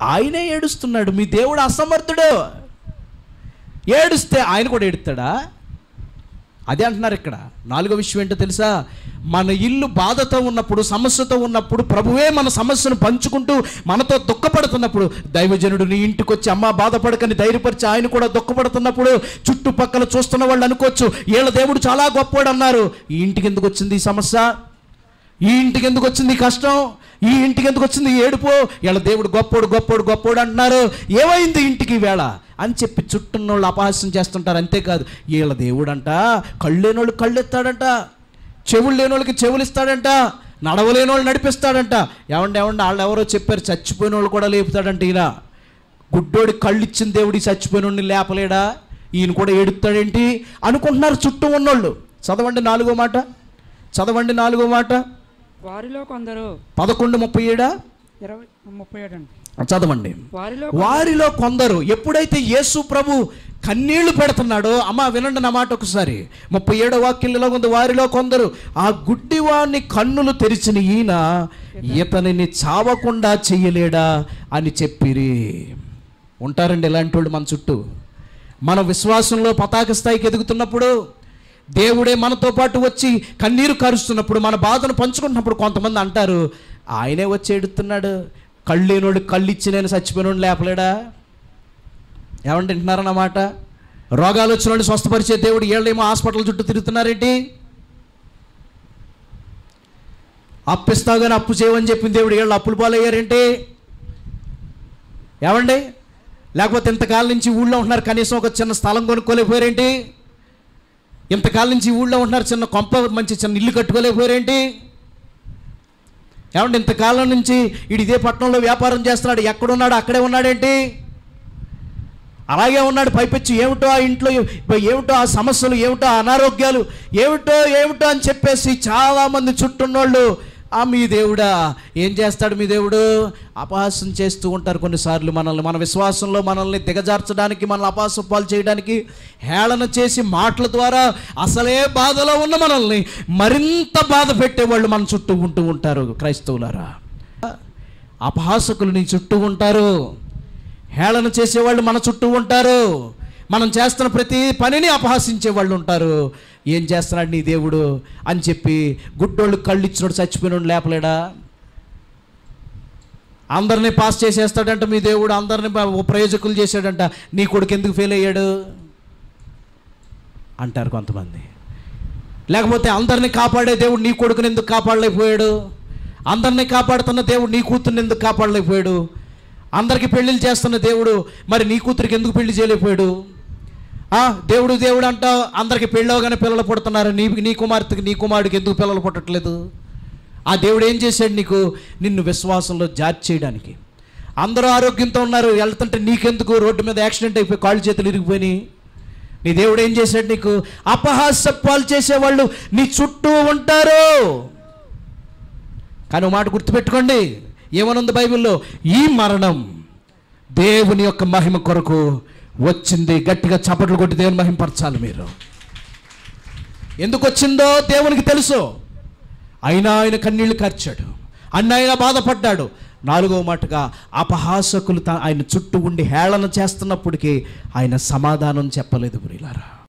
ఆయనే ఏడుస్తున్నాడు మీ దేవుడు అసమర్థుడు ఏడుస్తే ఆయన కూడా ఏడుస్తాడా అదే అంటున్నారు ఇక్కడ నాలుగో విషయం ఏంటో తెలుసా మన ఇల్లు బాధతో ఉన్నప్పుడు సమస్యతో ఉన్నప్పుడు ప్రభువే మన సమస్యను పంచుకుంటూ మనతో దుఃఖపడుతున్నప్పుడు దైవజనుడు నీ ఇంటికి వచ్చి అమ్మ బాధపడకని ధైర్యపరిచి ఆయన కూడా దుఃఖపడుతున్నప్పుడు చుట్టుపక్కల చూస్తున్న వాళ్ళు అనుకోవచ్చు వీళ్ళ దేవుడు చాలా గొప్పవాడు అన్నారు ఈ ఇంటికి ఎందుకు వచ్చింది ఈ సమస్య ఈ ఇంటికి ఎందుకు వచ్చింది ఈ కష్టం ఈ ఇంటికి ఎందుకు వచ్చింది ఈ ఏడుపు వీళ్ళ దేవుడు గొప్పోడు గొప్పోడు గొప్పోడు అంటున్నారు ఏమైంది ఇంటికి ఈ వేళ అని చెప్పి చుట్టూన్న వాళ్ళు అపహాస్యం చేస్తుంటారు అంతేకాదు వీళ్ళ దేవుడు అంట కళ్ళు లేనోళ్ళు కళ్ళు ఎత్తాడంట చెవులు లేని వాళ్ళకి చెవులు ఇస్తాడంట నడవలేని వాళ్ళు నడిపిస్తాడంట ఏమండి ఏమండి వాళ్ళు ఎవరో చెప్పారు చచ్చిపోయిన వాళ్ళు కూడా లేపుతాడంట ఈయన గుడ్డోడి కళ్ళు ఇచ్చిన దేవుడి చచ్చిపోయిన వాడిని లేపలేడా ఈయన కూడా ఏడుతాడేంటి అనుకుంటున్నారు చుట్టూ ఉన్నోళ్ళు చదవండి నాలుగో మాట చదవండి నాలుగో మాట వారిలో కొందరు పదకొండు ముప్పై ఏడా ఇరవై ముప్పై ఏడు అండి చదవండి వారిలో వారిలో కొందరు ఎప్పుడైతే యేసు ప్రభు కన్నీళ్లు పెడుతున్నాడో అమ్మ వినండి నా మాట ఒకసారి ముప్పై ఏడో వాక్యంలో ఉంది వారిలో కొందరు ఆ గుడ్డివాణ్ణి కన్నులు తెరిచిన ఈయన ఇతనిని చావకుండా చెయ్యలేడా అని చెప్పిరి ఉంటారండి ఇలాంటి వాళ్ళు మన చుట్టూ మన విశ్వాసంలో పతాక స్థాయికి ఎదుగుతున్నప్పుడు దేవుడే మనతో పాటు వచ్చి కన్నీరు కరుస్తున్నప్పుడు మన బాధను పంచుకుంటున్నప్పుడు కొంతమంది అంటారు ఆయనే వచ్చి ఎడుతున్నాడు కళ్ళు లేనోడు కళ్ళు ఇచ్చి నేను చచ్చిపోయినోడు లేపలేడా ఏమంటే వింటున్నారన్నమాట రోగాలు వచ్చిన వాళ్ళు స్వస్థపరిచే దేవుడు ఏళ్ళేమో హాస్పిటల్ చుట్టూ తిరుగుతున్నారేంటి అప్పిస్తావు కానీ అప్పు చేయమని చెప్పిన దేవుడు ఏళ్ళు అప్పులు పాలయ్యారేంటి ఏమండి లేకపోతే ఇంతకాలం నుంచి ఊళ్ళో ఉంటున్నారు కనీసం ఒక చిన్న స్థలం కొనుక్కోలేకపోయారేంటి ఇంతకాలం నుంచి ఈ ఊళ్ళో ఉంటున్నారు చిన్న కొంప మంచి చిన్న ఇల్లు కట్టుకోలేకపోయారేంటి ఏమంటే ఇంతకాలం నుంచి ఈడు ఇదే పట్టణంలో వ్యాపారం చేస్తున్నాడు ఎక్కడున్నాడు అక్కడే ఉన్నాడేంటి అలాగే ఉన్నాడు పైపెచ్చి ఏమిటో ఆ ఇంట్లో ఏమిటో ఆ సమస్యలు ఏమిటో ఆ అనారోగ్యాలు ఏమిటో ఏమిటో అని చెప్పేసి చాలామంది చుట్టున్నోళ్ళు ఆ మీ దేవుడా ఏం చేస్తాడు మీ దేవుడు అపహాస్యం చేస్తూ ఉంటారు కొన్నిసార్లు మనల్ని మన విశ్వాసంలో మనల్ని దిగజార్చడానికి మనల్ని అపహాస్య పాలు చేయడానికి హేళన చేసి మాటల ద్వారా అసలే బాధలో ఉన్న మనల్ని మరింత బాధ పెట్టేవాళ్ళు మన చుట్టూ ఉంటూ ఉంటారు క్రైస్తవులారా అపహాసకులు నీ చుట్టూ ఉంటారు హేళన చేసేవాళ్ళు మన చుట్టూ ఉంటారు మనం చేస్తున్న ప్రతి పనిని అపహాసించే వాళ్ళు ఉంటారు ఏం చేస్తున్నాడు నీ దేవుడు అని చెప్పి గుడ్డోళ్ళు కళ్ళు ఇచ్చినోడు చచ్చిపోయినోడు లేపలేడా అందరినీ పాస్ చేసేస్తాడంట మీ దేవుడు అందరినీ బ- ప్రయోజకులు చేశాడంట నీ కొడుకు ఎందుకు ఫెయిల్ అయ్యాడు అంటారు కొంతమంది లేకపోతే అందరినీ కాపాడే దేవుడు నీ కొడుకుని ఎందుకు కాపాడలేకపోయాడు అందరినీ కాపాడుతున్న దేవుడు నీ కూతుర్ని ఎందుకు కాపాడలేకపోయాడు అందరికి పెళ్ళిళ్ళు చేస్తున్న దేవుడు మరి నీ కూతురికి ఎందుకు పెళ్లి చేయలేకపోయాడు ఆ, దేవుడు దేవుడు అంటావు అందరికి పెళ్ళవగానే పిల్లలు పుడుతున్నారు నీ నీ కుమార్తెకి నీ కుమారుడికి ఎందుకు పిల్లలు పుట్టట్లేదు ఆ దేవుడు ఏం చేశాడు నీకు నిన్ను విశ్వాసంలో జాతి చేయడానికి అందరూ ఆరోగ్యంతో ఉన్నారు వెళ్తుంటే నీకెందుకు రోడ్డు మీద యాక్సిడెంట్ అయిపోయి కాళ్ళు చేతులు ఇరిగిపోయినాయి నీ దేవుడు ఏం చేశాడు నీకు అపహాస్య పాలు చేసేవాళ్ళు నీ చుట్టూ ఉంటారు కానీ ఒక మాట గుర్తుపెట్టుకోండి ఏమనుంది బైబిల్లో ఈ మరణం దేవుని యొక్క మహిమ కొరకు వచ్చింది గట్టిగా చప్పట్లు కొట్టి దేవుని మహిమపరచాలి మీరు ఎందుకు వచ్చిందో దేవునికి తెలుసు అయినా ఆయన కన్నీళ్లు కార్చాడు అన్న ఆయన బాధపడ్డాడు నాలుగవ మాటగా అపహాసకులు తా- ఆయన చుట్టూ ఉండి హేళన చేస్తున్నప్పటికీ ఆయన సమాధానం చెప్పలేదు ప్రియులారా